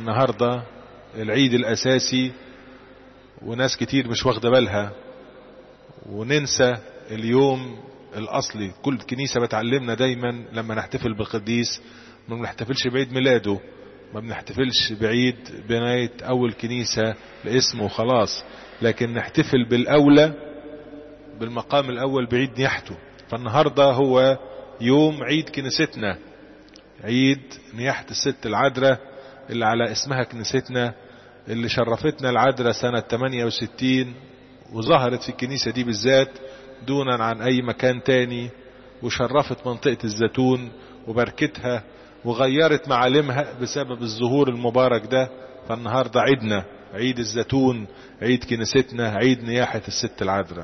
النهاردة العيد الأساسي وناس كتير مش واخدة بالها وننسى اليوم الأصلي كل كنيسة بتعلمنا دايما لما نحتفل بالقديس ما بنحتفلش بعيد ميلاده ما بنحتفلش بعيد بناية أول كنيسة لاسمه وخلاص لكن نحتفل بالأولى بالمقام الأول بعيد نياحته فالنهاردة هو يوم عيد كنيستنا عيد نياحة الست العذراء اللي على اسمها كنيستنا اللي شرفتنا العذراء سنة 68 وظهرت في الكنيسة دي بالذات دونا عن أي مكان تاني وشرفت منطقة الزيتون وبركتها وغيرت معالمها بسبب الظهور المبارك ده فالنهاردة عيدنا عيد الزيتون عيد كنيستنا عيد نياحة الست العذراء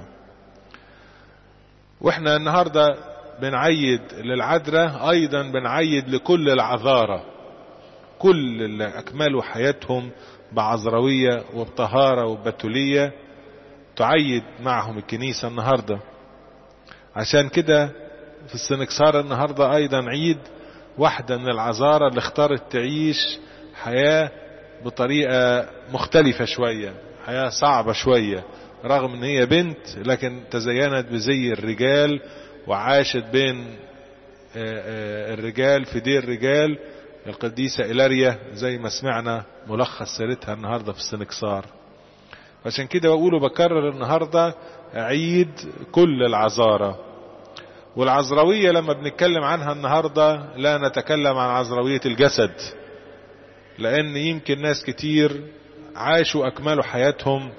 واحنا النهاردة بنعيد للعذراء ايضا بنعيد لكل العذارة كل اللي اكملوا حياتهم بعذروية وبطهارة وبتولية تعيد معهم الكنيسة النهاردة عشان كده في السنكسار النهاردة ايضا عيد واحدة من العذارة اللي اختارت تعيش حياة بطريقة مختلفة شوية حياة صعبة شوية رغم ان هي بنت لكن تزينت بزي الرجال وعاشت بين الرجال في دير الرجال القديسة إلاريا زي ما سمعنا ملخص سيرتها النهاردة في السنكسار عشان كده بقوله بكرر النهاردة عيد كل العذارة والعذراوية لما بنتكلم عنها النهاردة لا نتكلم عن عذراوية الجسد لأن يمكن ناس كتير عاشوا أكملوا حياتهم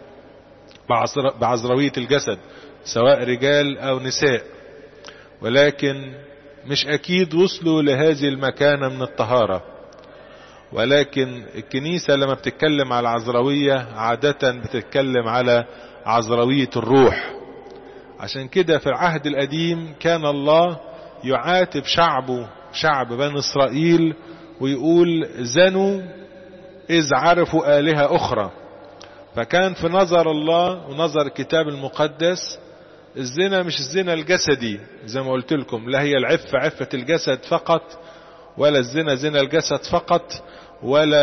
بعذراوية الجسد سواء رجال أو نساء ولكن مش أكيد وصلوا لهذه المكانة من الطهارة ولكن الكنيسة لما بتتكلم على العذراوية عادة بتتكلم على عذراوية الروح عشان كده في العهد القديم كان الله يعاتب شعبه شعب بني إسرائيل ويقول زنوا إذ عرفوا آلهة أخرى فكان في نظر الله ونظر الكتاب المقدس الزنا مش الزنا الجسدي زي ما قلت لكم لا هي العفة عفة الجسد فقط ولا الزنا زنا الجسد فقط ولا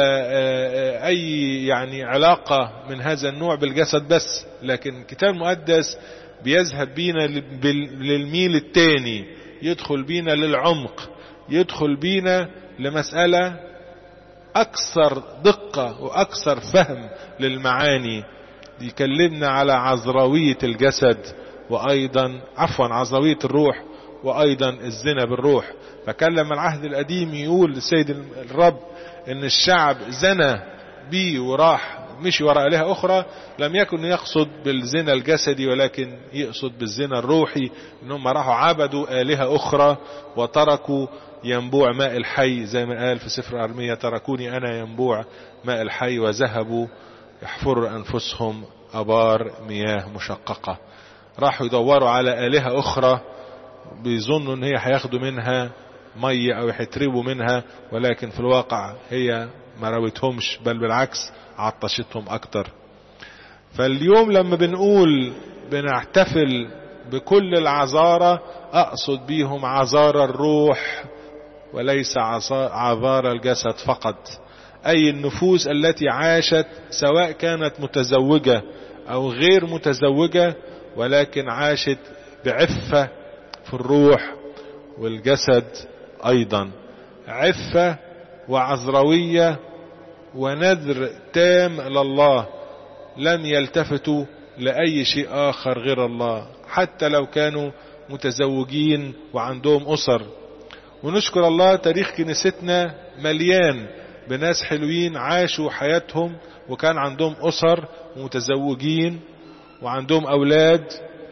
أي يعني علاقة من هذا النوع بالجسد بس لكن الكتاب المقدس بيذهب بينا للميل التاني يدخل بينا للعمق يدخل بينا لمسألة أكثر دقة وأكثر فهم للمعاني يكلمنا على عذراوية الجسد وأيضا عفوا عذراوية الروح وأيضا الزنا بالروح فكلم العهد القديم يقول السيد الرب ان الشعب زنى بيه وراح مشي وراء آلهة أخرى لم يكن يقصد بالزنا الجسدي ولكن يقصد بالزنا الروحي انهم راحوا عبدوا آلهة أخرى وتركوا ينبوع ماء الحي زي ما قال في سفر أرمية تركوني أنا ينبوع ماء الحي وذهبوا يحفروا أنفسهم أبار مياه مشققة راحوا يدوروا على آلهة أخرى بيظنوا ان هي هياخدوا منها مية او يحتربوا منها ولكن في الواقع هي ما راوتهمش بل بالعكس عطشتهم اكتر فاليوم لما بنقول بنحتفل بكل العذارة اقصد بيهم عذارى الروح وليس عذارى الجسد فقط اي النفوس التي عاشت سواء كانت متزوجة او غير متزوجة ولكن عاشت بعفة في الروح والجسد ايضا عفة وعذروية ونذر تام لله لم يلتفتوا لأي شيء آخر غير الله حتى لو كانوا متزوجين وعندهم أسر ونشكر الله تاريخ كنيستنا مليان بناس حلوين عاشوا حياتهم وكان عندهم أسر ومتزوجين وعندهم أولاد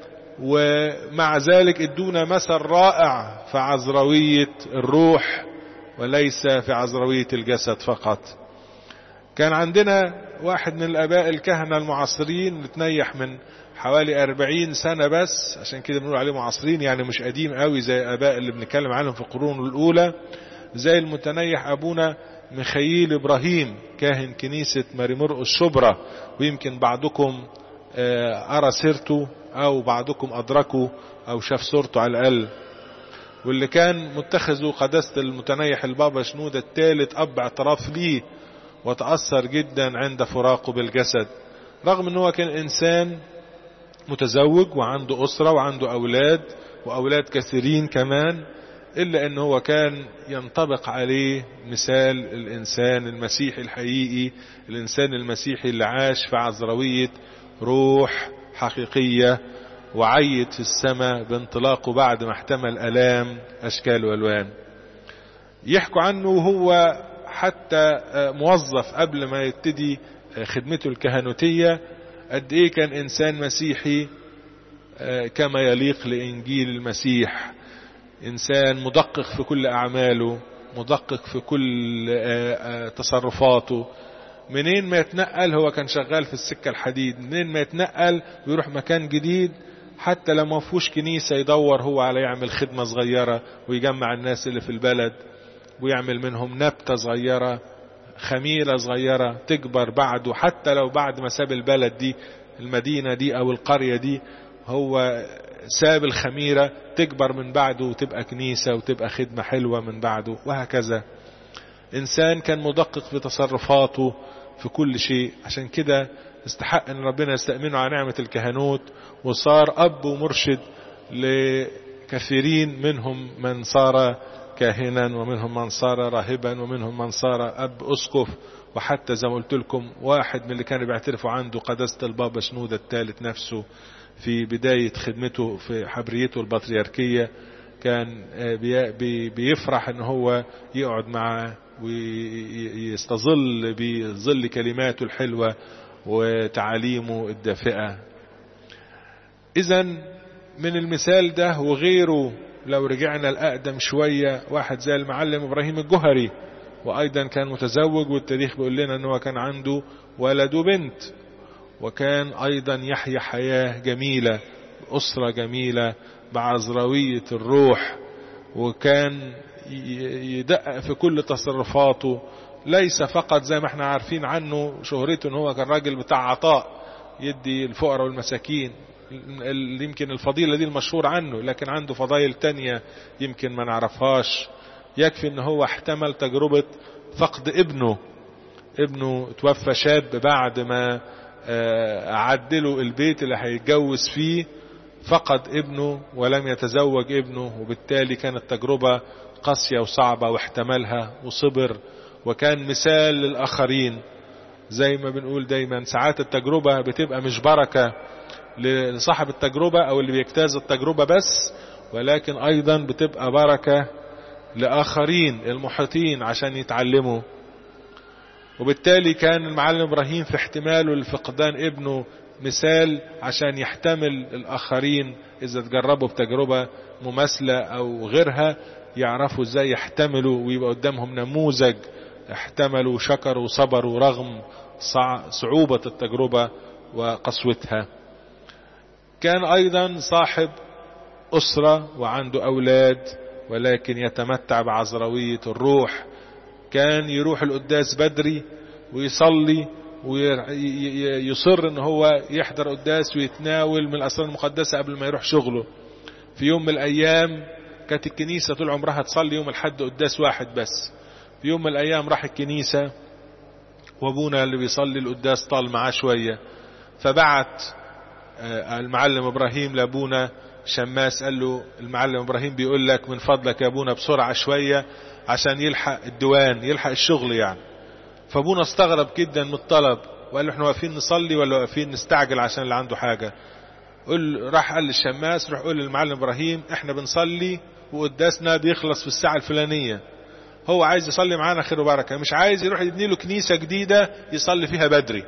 ومع ذلك ادونا مثل رائع في عذروية الروح وليس في عذروية الجسد فقط كان عندنا واحد من الاباء الكهنة المعاصرين متنيح من حوالي أربعين سنة بس عشان كده بنقول عليه معاصرين يعني مش قديم قوي زي الاباء اللي بنتكلم عنهم في القرون الاولى زي المتنيح ابونا ميخائيل ابراهيم كاهن كنيسة ماري مرقس شبرا ويمكن بعضكم ارى سيرته او بعضكم ادركه او شاف صورته على الاقل واللي كان متخذه قداسة المتنيح البابا شنودة الثالث اب اعتراف ليه وتأثر جدا عند فراقه بالجسد رغم ان هو كان انسان متزوج وعنده اسرة وعنده اولاد واولاد كثيرين كمان الا ان هو كان ينطبق عليه مثال الانسان المسيحي الحقيقي الانسان المسيحي اللي عاش في عذروية روح حقيقية وعيد في السماء بانطلاقه بعد ما احتمل الام اشكال والوان يحكوا عنه وهو حتى موظف قبل ما يبتدي خدمته الكهنوتية قد ايه كان انسان مسيحي كما يليق لانجيل المسيح انسان مدقق في كل اعماله مدقق في كل تصرفاته منين ما يتنقل هو كان شغال في السكة الحديد منين ما يتنقل ويروح مكان جديد حتى لو ما فيهوش كنيسة يدور هو على يعمل خدمة صغيرة ويجمع الناس اللي في البلد ويعمل منهم نبتة صغيرة خميرة صغيرة تكبر بعده حتى لو بعد ما ساب البلد دي المدينة دي او القرية دي هو ساب الخميرة تكبر من بعده وتبقى كنيسة وتبقى خدمة حلوة من بعده وهكذا انسان كان مدقق في تصرفاته في كل شيء عشان كده استحق ان ربنا يستأمنه على نعمة الكهنوت وصار اب ومرشد لكثيرين منهم من صار كاهنا ومنهم من صار راهبا ومنهم من صار اب اسقف وحتى زي ما قلت لكم واحد من اللي كانوا بيعترفوا عنده قداسة البابا شنودة الثالث نفسه في بداية خدمته في حبريته البطريركية كان بيفرح ان هو يقعد معه ويستظل بظل كلماته الحلوة وتعاليمه الدافئة اذا من المثال ده وغيره لو رجعنا الأقدم شوية واحد زي المعلم إبراهيم الجهري وأيضا كان متزوج والتاريخ بيقول لنا أنه كان عنده ولد وبنت وكان أيضا يحيا حياة جميلة أسرة جميلة بعذروية الروح وكان يدقق في كل تصرفاته ليس فقط زي ما احنا عارفين عنه شهرته ان هو كان راجل بتاع عطاء يدي الفقراء والمساكين يمكن الفضيلة دي المشهور عنه لكن عنده فضائل تانية يمكن ما نعرفهاش يكفي ان هو احتمل تجربة فقد ابنه ابنه توفى شاب بعد ما عدلوا البيت اللي هيتجوز فيه فقد ابنه ولم يتزوج ابنه وبالتالي كانت تجربة قاسية وصعبة واحتملها وصبر وكان مثال للآخرين زي ما بنقول دايما ساعات التجربة بتبقى مش بركة لصاحب التجربة او اللي بيجتاز التجربة بس ولكن ايضا بتبقى بركة لاخرين المحيطين عشان يتعلموا وبالتالي كان المعلم ابراهيم في احتماله لفقدان ابنه مثال عشان يحتمل الاخرين اذا تجربوا بتجربة مماثلة او غيرها يعرفوا ازاي يحتملوا ويبقى قدامهم نموذج احتملوا شكروا صبروا رغم صعوبة التجربة وقسوتها كان ايضا صاحب اسرة وعنده اولاد ولكن يتمتع بعذروية الروح كان يروح القداس بدري ويصلي ويصر ان هو يحضر قداس ويتناول من الاسرار المقدسة قبل ما يروح شغله في يوم من الايام كانت الكنيسة طول عمرها تصلي يوم الحد قداس واحد بس في يوم من الايام راح الكنيسة وابونا اللي بيصلي القداس طال معاه شوية فبعت المعلم ابراهيم لابونا شماس قال له المعلم ابراهيم بيقول لك من فضلك يا ابونا بسرعة شوية عشان يلحق الديوان يلحق الشغل يعني فابونا استغرب جدا من الطلب وقال له احنا واقفين نصلي ولا واقفين نستعجل عشان اللي عنده حاجة قل راح قال للشماس روح قول للمعلم ابراهيم احنا بنصلي وقداسنا بيخلص في الساعة الفلانية هو عايز يصلي معانا خير وبركة مش عايز يروح يبني له كنيسة جديدة يصلي فيها بدري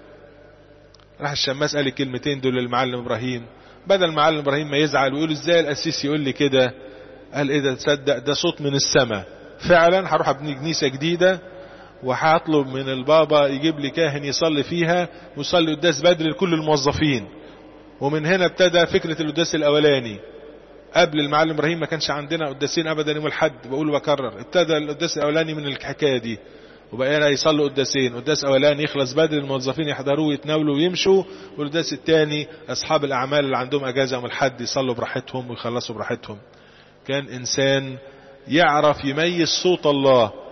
راح الشماس قال الكلمتين دول للمعلم ابراهيم بدل المعلم ابراهيم ما يزعل ويقول ازاي القسيس يقول لي كده قال ايه ده تصدق ده صوت من السماء فعلا هروح ابني كنيسه جديده وهطلب من البابا يجيب لي كاهن يصلي فيها ويصلي قداس بدري لكل الموظفين ومن هنا ابتدى فكره القداس الاولاني قبل المعلم ابراهيم ما كانش عندنا قداسين ابدا يوم الحد بقول وبكرر ابتدى القداس الاولاني من الحكايه دي وبقينا يصلوا قداسين قداس اولاني يخلص بدري الموظفين يحضروه ويتناولوا ويمشوا والقداس الثاني اصحاب الاعمال اللي عندهم اجازه يوم الحد يصلوا براحتهم ويخلصوا براحتهم كان انسان يعرف يميز صوت الله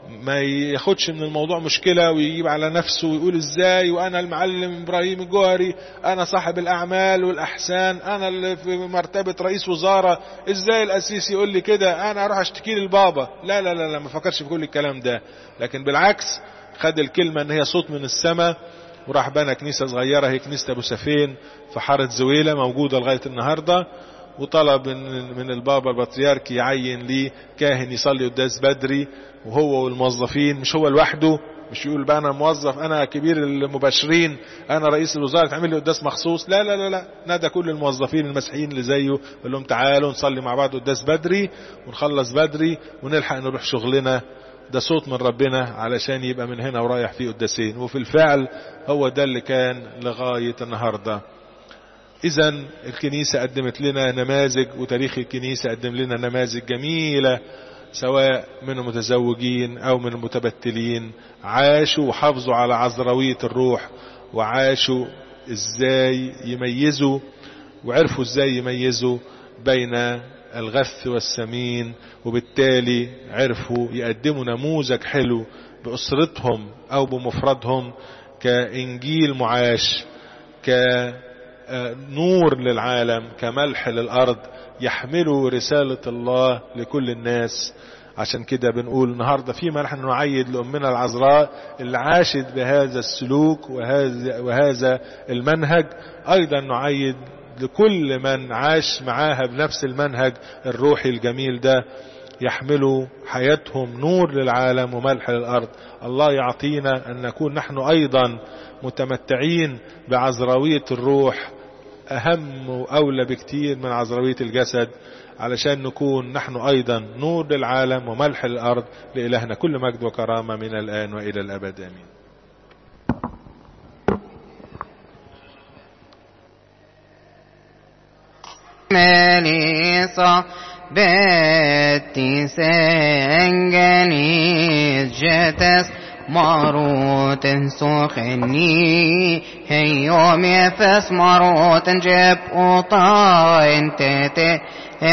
ما ياخدش من الموضوع مشكلة ويجيب على نفسه ويقول ازاي وانا المعلم ابراهيم الجوهري انا صاحب الاعمال والاحسان انا اللي في مرتبة رئيس وزارة ازاي الاسيس يقول لي كده انا اروح اشتكي للبابا لا لا لا لا ما فكرش في كل الكلام ده لكن بالعكس خد الكلمة ان هي صوت من السماء وراح بنى كنيسة صغيرة هي كنيسة ابو سفين في حارة زويلة موجودة لغاية النهاردة وطلب من من البابا البطريرك يعين ليه كاهن يصلي قداس بدري وهو والموظفين مش هو لوحده مش يقول بقى انا موظف انا كبير المباشرين انا رئيس الوزاره تعمل لي قداس مخصوص لا لا لا لا نادى كل الموظفين المسيحيين اللي زيه قال لهم تعالوا نصلي مع بعض قداس بدري ونخلص بدري ونلحق نروح شغلنا ده صوت من ربنا علشان يبقى من هنا ورايح فيه قداسين وفي الفعل هو ده اللي كان لغايه النهارده اذا الكنيسة قدمت لنا نماذج وتاريخ الكنيسة قدم لنا نماذج جميلة سواء من المتزوجين او من المتبتلين عاشوا وحافظوا على عذروية الروح وعاشوا ازاي يميزوا وعرفوا ازاي يميزوا بين الغث والسمين وبالتالي عرفوا يقدموا نموذج حلو بأسرتهم او بمفردهم كإنجيل معاش ك نور للعالم كملح للأرض يحملوا رسالة الله لكل الناس عشان كده بنقول النهاردة فيما نحن نعيد لأمنا العذراء اللي عاشت بهذا السلوك وهذا, وهذا المنهج أيضا نعيد لكل من عاش معاها بنفس المنهج الروحي الجميل ده يحملوا حياتهم نور للعالم وملح للأرض الله يعطينا أن نكون نحن أيضا متمتعين بعذراوية الروح أهم وأولى بكتير من عذراوية الجسد علشان نكون نحن أيضا نور للعالم وملح للأرض لإلهنا كل مجد وكرامة من الآن وإلى الأبد آمين مليصة بيتي سنجني جتس ماروت سخني هي يوم يفس ماروت جب وطاين تتي